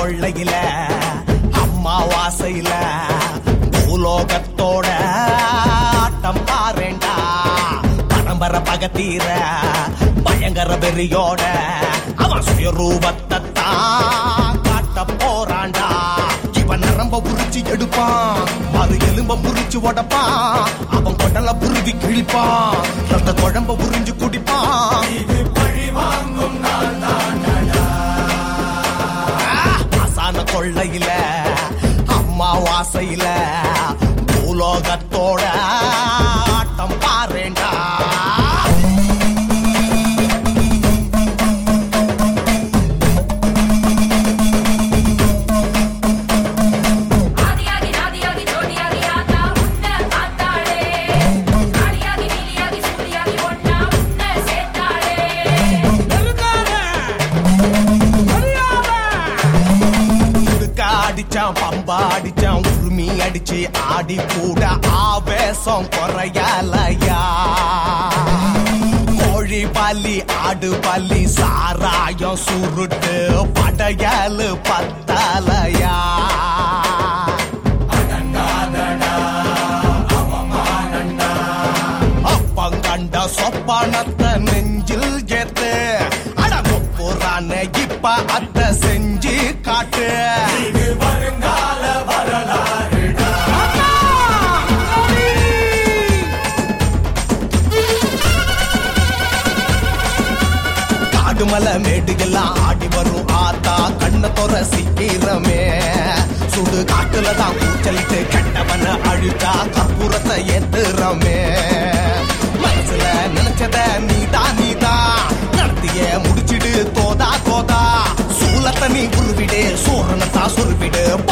கொள்ளையில அம்மாவாசையில பூலோகத்தோட ஆட்டம் பாருண்டா பரம்பரை பகத்தீர பயங்கர வெறியோட அவன் சுயரூபத்தை தான் காட்ட போறான்டா இவன் நரம்ப புரிச்சு எடுப்பான் மறு எலும்ப புரிச்சு உடப்பான் அவன் கொடல புருவி கிழிப்பான் ரத்த குழம்ப புரிஞ்சு குடிப்பான் ஆசான கொள்ளையில அம்மாவாசையில பூலோகத்தோட ஆட்டம் பாருண்டா ஆதியாகி நாதியாகி ஜோதியாகி ஆத்தா உன்னை பார்த்தாளே ஆடியாகி நீலியாகி சூரியாகி ஒன்னா உன்னை சேர்த்தாளே முடுக்க அடிச்சான் பம்பா அடிச்சான் உரிமை அடிச்சு ஆடி கூட ஆவேசம் குறையலையா கோழி பல்லி ஆடு பல்லி சாராயம் சுருட்டு படையலு பத்தலையா அப்பங்கண்ட சொப்பனத்தை நெஞ்சில் ஏத்து அட முப்புறான இப்ப அத்த செஞ்சு காட்டு காடுமலை மேடுகள்லாம் ஆடி வரும் ஆத்தா கண்ண தொற சீக்கிரமே சுடு காட்டுல தான் கூச்சலிட்டு கெட்டவன அழுத்தா கற்பூரத்தை ஏத்துறமே மனசுல நினைச்சத நீதான் நீதான் நடத்திய முடிச்சிடு தோதா தோதா சூலத்தை நீ உருவிடு சோரணத்தா சொருவிடு